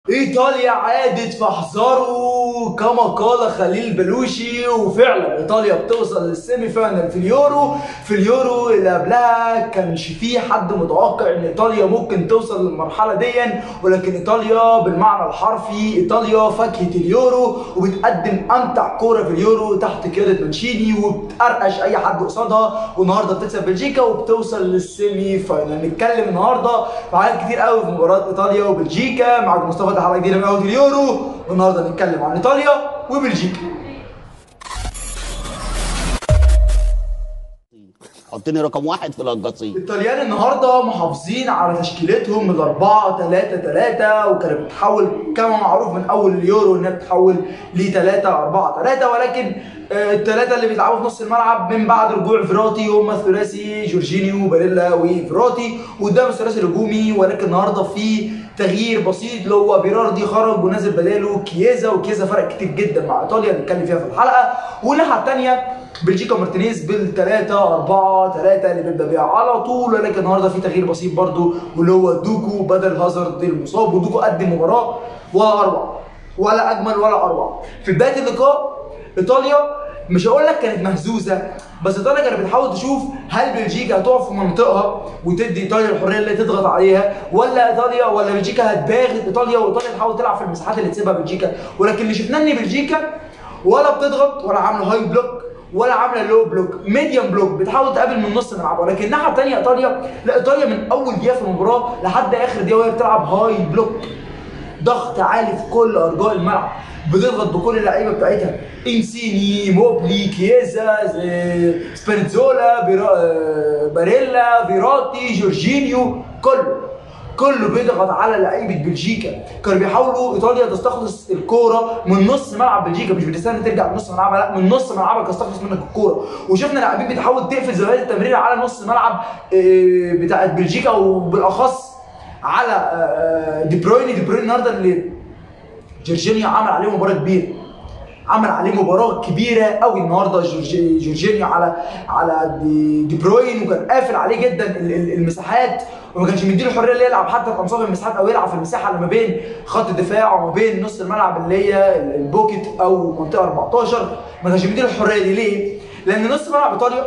ايطاليا عادت فاحذروا كما قال خليل البلوشي وفعلا ايطاليا بتوصل للسيمي فاينل في اليورو في اليورو اللي قبلها كانش فيه حد متوقع ان ايطاليا ممكن توصل للمرحله دي ولكن ايطاليا بالمعنى الحرفي ايطاليا فاكهه اليورو وبتقدم امتع كوره في اليورو تحت قياده مانشيني وبتقرقش اي حد قصادها والنهارده بتكسب بلجيكا وبتوصل للسيمي فاينل نتكلم النهارده في حاجات كتير قوي في مباراه ايطاليا وبلجيكا معاك مصطفى ده حلقه جديده من اول اليورو والنهارده نتكلم عن ايطاليا وبلجيكا حطني رقم واحد في القصيم الطليان النهارده محافظين على تشكيلتهم ال 4 3 3 وكانت بتتحول كما معروف من اول اليورو انها بتتحول ل 3 4 3 ولكن آه، الثلاثه اللي بيلعبوا في نص الملعب من بعد رجوع فيراتي هم الثلاثي جورجينيو باريلا وفيراتي وقدام الثلاثي الهجومي ولكن النهارده في تغيير بسيط اللي هو بيراردي خرج ونزل بداله كييزا وكييزا فرق كتير جدا مع ايطاليا نتكلم فيها في الحلقه والناحيه الثانيه بلجيكا مارتينيز بالثلاثة أربعة ثلاثة اللي بيبدأ بيها على طول ولكن النهارده في تغيير بسيط برده واللي هو دوكو بدل هازارد المصاب ودوكو قدم مباراة ولا أروع ولا أجمل ولا أروع في بداية اللقاء إيطاليا مش هقول لك كانت مهزوزه بس ايطاليا كانت بتحاول تشوف هل بلجيكا هتقف في منطقها وتدي ايطاليا الحريه اللي تضغط عليها ولا ايطاليا ولا بلجيكا هتباغت ايطاليا وايطاليا تحاول تلعب في المساحات اللي تسيبها بلجيكا ولكن اللي شفناه ان بلجيكا ولا بتضغط ولا عامله هاي بلوك ولا عامله لو بلوك ميديوم بلوك بتحاول تقابل من نص ملعب ولكن الناحيه الثانيه ايطاليا لا ايطاليا من اول دقيقه في المباراه لحد اخر دقيقه وهي بتلعب هاي بلوك ضغط عالي في كل ارجاء الملعب بتضغط بكل اللعيبه بتاعتها انسيني موبلي كييزا زي- سبينزولا بيرا... آه، باريلا فيراتي جورجينيو كله كله بيضغط على لعيبه بلجيكا كانوا بيحاولوا ايطاليا تستخلص الكوره من نص ملعب بلجيكا مش بتستنى ترجع من نص ملعبها لا من نص ملعبك تستخلص منك الكوره وشفنا لاعبين بتحاول تقفل زوايا التمرير على نص ملعب آه، بتاعت بلجيكا وبالاخص على آه، دي بروين دي بروين النهارده اللي جورجينيو عمل عليه مباراه كبيره عمل عليه مباراه كبيره قوي النهارده جورج- جورجينيو على على دي, دي بروين وكان قافل عليه جدا ال- ال- المساحات وما كانش مديله الحريه اللي يلعب حتى في انصاف المساحات او يلعب في المساحه اللي ما بين خط الدفاع وما بين نص الملعب اللي هي ال- البوكيت او منطقه 14 ما كانش مديله الحريه دي ليه؟ لان نص ملعب ايطاليا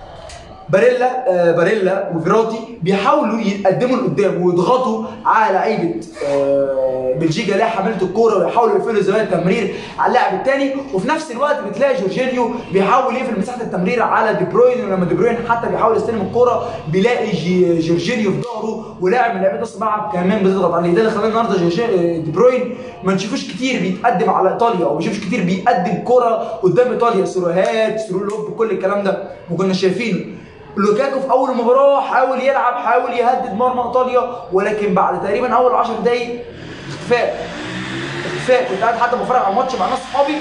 باريلا آه باريلا وفيراتي بيحاولوا يتقدموا لقدام ويضغطوا على لعيبه آه بلجيكا اللي هي حامله الكوره ويحاولوا يقفلوا زوايا التمرير على اللاعب الثاني وفي نفس الوقت بتلاقي جورجينيو بيحاول يقفل مساحه التمرير على دي بروين ولما دي بروين حتى بيحاول يستلم الكوره بيلاقي جي- جورجينيو في ظهره ولاعب من لعيبه نص الملعب كمان بتضغط عليه ده اللي خلاه النهارده جورجي- دي بروين ما نشوفوش كتير بيتقدم على ايطاليا او ما نشوفوش كتير بيقدم كوره قدام ايطاليا سيروهات سيرو لوب كل الكلام ده ما كناش شايفينه لوكاكو في اول المباراه حاول يلعب حاول يهدد مرمى ايطاليا ولكن بعد تقريبا اول 10 دقايق اختفاء اختفاء كنت قاعد حتى بتفرج على الماتش مع ناس صحابي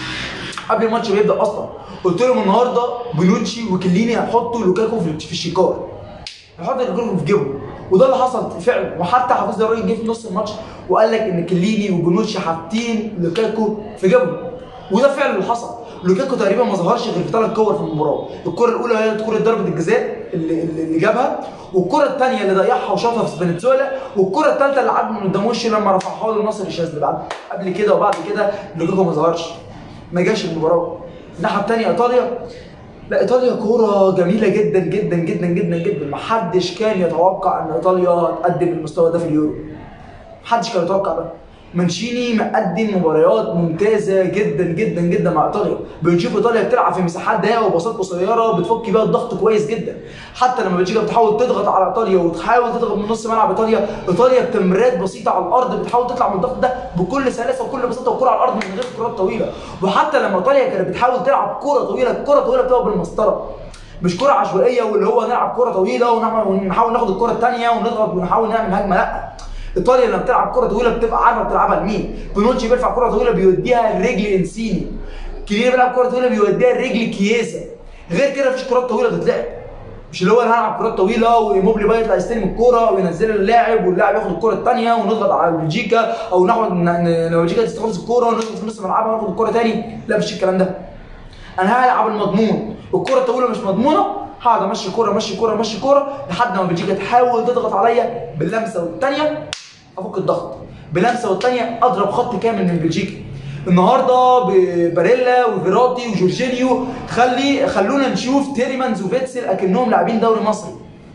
قبل الماتش ما يبدا اصلا قلت لهم النهارده بنوتشي وكليني هيحطوا لوكاكو في في الشيكار هيحط لوكاكو في جيبه وده اللي حصل فعلا وحتى حافظ الراجل جه في نص الماتش وقال لك ان كليني وبنوتشي حاطين لوكاكو في جيبه وده فعلا اللي حصل لوكاكو تقريبا ما ظهرش غير في ثلاث كور في المباراه الكره الاولى هي كره ضربه الجزاء اللي, اللي اللي جابها والكره الثانيه اللي ضيعها وشاطها في سبينيتزولا والكره الثالثه اللي عدى من قدام وشه لما رفعها له ناصر الشاذلي بعد قبل كده وبعد كده لوكاكو ما ظهرش ما جاش المباراه الناحيه الثانيه ايطاليا لا ايطاليا كوره جميله جدا جدا جدا جدا جدا ما حدش كان يتوقع ان ايطاليا هتقدم المستوى ده في اليورو محدش كان يتوقع ده مانشيني مقدم مباريات ممتازه جدا جدا جدا مع ايطاليا بنشوف ايطاليا بتلعب في مساحات ضيقه وباصات قصيره بتفك بيها الضغط كويس جدا حتى لما بلجيكا بتحاول تضغط على ايطاليا وتحاول تضغط من نص ملعب ايطاليا ايطاليا بتمريرات بسيطه على الارض بتحاول تطلع من الضغط ده بكل سلاسه وكل بساطه والكره على الارض من غير كرات طويله وحتى لما ايطاليا كانت بتحاول تلعب كره طويله الكره طويله بتبقى بالمسطره مش كره عشوائيه واللي هو نلعب كره طويله ونعمل- ونحاول ناخد الكره الثانيه ونضغط ونحاول نعمل هجمه لا ايطاليا لما بتلعب كره طويله بتبقى عارفه بتلعبها لمين بونوتشي بيرفع كره طويله بيوديها لرجل انسيني كيليني بيلعب كره طويله بيوديها لرجل كييسا غير كده مفيش كرات طويله تتلعب مش اللي هو انا هلعب كرات طويله وموبلي بقى يطلع يستلم الكوره وينزلها للاعب واللاعب ياخد الكوره الثانيه ونضغط على بلجيكا او ناخد ن- ن- لو بلجيكا تستخلص الكوره ونضغط في نص ملعبها وناخد الكوره ثاني لا مفيش الكلام ده انا هلعب المضمون الكره الطويله مش مضمونه هقعد امشي كوره امشي كوره امشي كوره لحد ما بلجيكا تحاول تضغط عليا باللمسه والثانيه افك الضغط بلمسه والثانيه اضرب خط كامل من بلجيكا النهارده باريلا وفيراتي وجورجينيو تخلي خلونا نشوف تيريمانز وفيتسل اكنهم لاعبين دوري مصري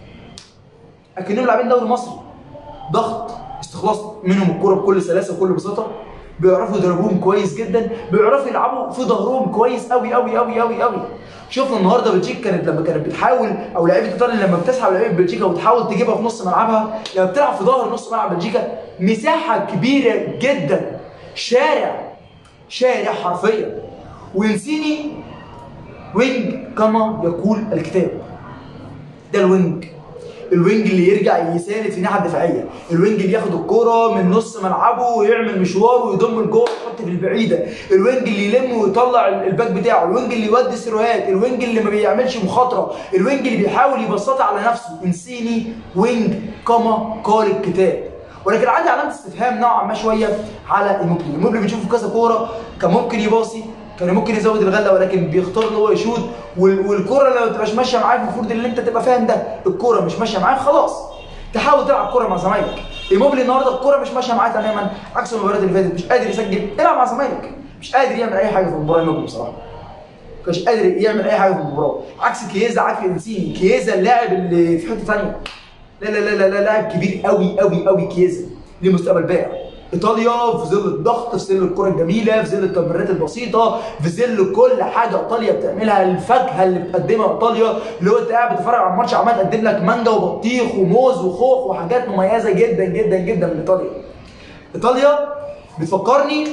اكنهم لاعبين دوري مصري ضغط استخلاص منهم الكوره بكل سلاسه وكل بساطه بيعرفوا يضربوهم كويس جدا بيعرفوا يلعبوا في ظهرهم كويس قوي قوي قوي قوي قوي شفنا النهارده بلجيكا كانت لما كانت بتحاول او لعيبه ايطاليا لما بتسحب لعيبه بلجيكا وتحاول تجيبها في نص ملعبها لما بتلعب في ظهر نص ملعب بلجيكا مساحه كبيره جدا شارع شارع حرفيا وينسيني وينج كما يقول الكتاب ده الوينج الوينج اللي يرجع يساند في الناحيه الدفاعيه الوينج اللي ياخد الكوره من نص ملعبه ويعمل مشوار ويضم الجول ويحط في البعيده الوينج اللي يلم ويطلع الباك بتاعه الوينج اللي يودي سيروهات الوينج اللي ما بيعملش مخاطره الوينج اللي بيحاول يبسطها على نفسه انسيني وينج كما قال الكتاب ولكن عندي علامه استفهام نوعا ما شويه على الموبلي الموبلي بنشوفه كذا كوره كان ممكن يباصي كان ممكن يزود الغله ولكن بيختار ان هو يشوط والكوره لو ما تبقاش ماشيه معاك المفروض ان انت تبقى فاهم ده الكوره مش ماشيه معاك خلاص تحاول تلعب كوره مع زمايلك ايموبلي النهارده الكوره مش ماشيه معاه تماما عكس المباريات اللي فاتت مش قادر يسجل العب مع زمايلك مش قادر يعمل اي حاجه في المباراه ايموبلي بصراحه مش قادر يعمل اي حاجه في المباراه عكس كييزا عكس انسيني كييزا اللاعب اللي في حته ثانيه لا لا لا لا لاعب كبير قوي قوي قوي كييزا ليه مستقبل بائع ايطاليا في ظل الضغط في ظل الكره الجميله في ظل التمريرات البسيطه في ظل كل حاجه ايطاليا بتعملها الفاكهه اللي بتقدمها ايطاليا اللي هو انت قاعد بتتفرج على الماتش عمال تقدم لك مانجا وبطيخ وموز وخوخ وحاجات مميزه جدا جدا جدا من ايطاليا ايطاليا بتفكرني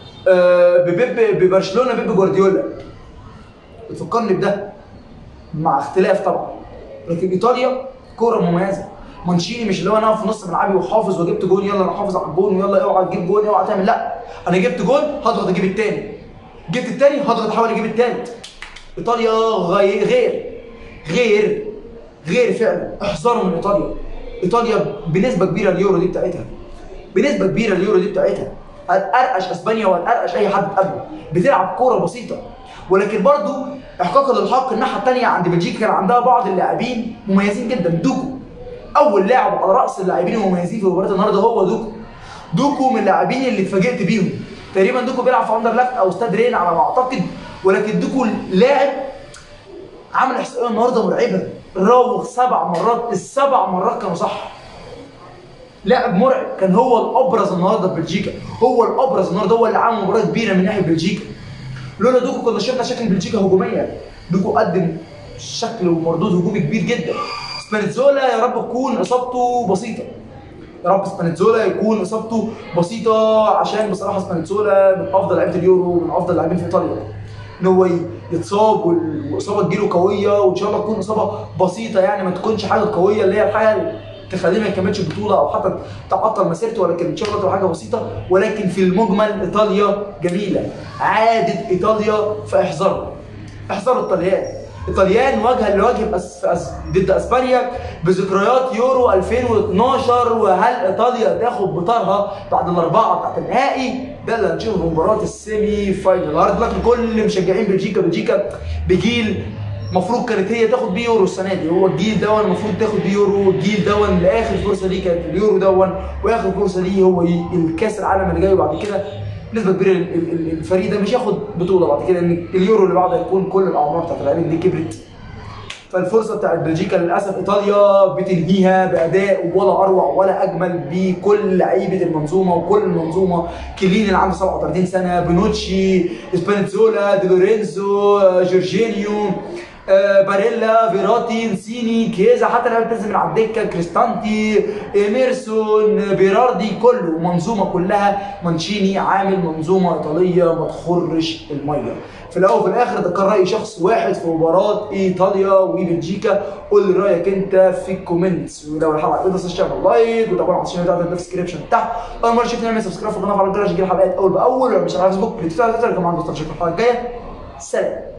ببيب ببرشلونه بيب جوارديولا بتفكرني بده مع اختلاف طبعا لكن ايطاليا كوره مميزه مانشيني مش اللي هو انا اقف في نص ملعبي وحافظ وجبت جون يلا انا حافظ على الجون ويلا اوعى تجيب جون اوعى تعمل لا انا جبت جون هضغط اجيب الثاني جبت الثاني هضغط احاول اجيب الثالث ايطاليا غير غير غير غير فعلا احذروا من ايطاليا ايطاليا بنسبه كبيره اليورو دي بتاعتها بنسبه كبيره اليورو دي بتاعتها هتقرقش اسبانيا وهتقرقش اي حد قبله بتلعب كوره بسيطه ولكن برضو احقاقا للحق الناحيه الثانيه عند بلجيكا كان عندها بعض اللاعبين مميزين جدا دوكو اول لاعب على راس اللاعبين المميزين في مباراه النهارده هو دوكو دوكو من اللاعبين اللي اتفاجئت بيهم تقريبا دوكو بيلعب في اندرلخت او استاد رين على ما اعتقد ولكن دوكو لاعب عمل احصائيه النهارده مرعبه راوغ سبع مرات السبع مرات كانوا صح لاعب مرعب كان هو الابرز النهارده في بلجيكا هو الابرز النهارده هو اللي عمل مباراه كبيره من ناحيه بلجيكا لولا دوكو كنا شفنا شكل بلجيكا هجوميا دوكو قدم شكل ومردود هجومي كبير جدا سبانيتزولا يا رب تكون اصابته بسيطه يا رب سبانيتزولا يكون اصابته بسيطه عشان بصراحه سبانيتزولا من افضل لعيبه اليورو ومن افضل اللاعبين في ايطاليا ان هو يتصاب والاصابه تجيله قويه وان شاء الله تكون اصابه بسيطه يعني ما تكونش حاجه قويه اللي هي الحاجه تخليه ما يكملش البطوله او حتى تعطل مسيرته ولكن ان شاء الله تبقى حاجه بسيطه ولكن في المجمل ايطاليا جميله عادت ايطاليا فاحذروا احذروا الطليان الطليان وجها لوجه بأس... أس... ضد اسبانيا بذكريات يورو 2012 وهل ايطاليا تاخد بطارها بعد الاربعه بتاعت النهائي ده اللي هنشوفه في مباراه السيمي فاينل هارد لك لكل مشجعين بلجيكا بلجيكا بجيل المفروض كانت هي تاخد بيه يورو السنه دي هو الجيل دون المفروض تاخد بيه يورو الجيل دون لاخر فرصه ليه كانت اليورو دون واخر فرصه ليه هو الكاس العالم اللي جاي وبعد كده نسبه كبيره الفريق ده مش ياخد بطوله بعد كده ان اليورو اللي بعده هيكون كل الاعمار بتاعت اللاعبين دي كبرت فالفرصه بتاعت بلجيكا للاسف ايطاليا بتنهيها باداء ولا اروع ولا اجمل بكل لعيبه المنظومه وكل المنظومه كيلين اللي عنده 37 سنه بنوتشي سبانيتزولا دي لورينزو جورجينيو باريلا فيراتي انسيني كيزا حتى لعيبه بتنزل من على الدكه كريستانتي ايميرسون بيراردي كله منظومه كلها مانشيني عامل منظومه ايطاليه ما تخرش الميه في الاول وفي الاخر ده كان راي شخص واحد في مباراه ايطاليا وبلجيكا قول لي رايك انت في الكومنتس ولو الحلقه عجبتك تنسى تعمل لايك وطبعا على الشانل بتاعتنا في الديسكربشن تحت اول مره تشوفني اعمل سبسكرايب في القناه وفعل الجرس عشان الحلقات اول باول ولو مش على فيسبوك بتفتح تقدر كمان دوست اشوفك الحلقه الجايه سلام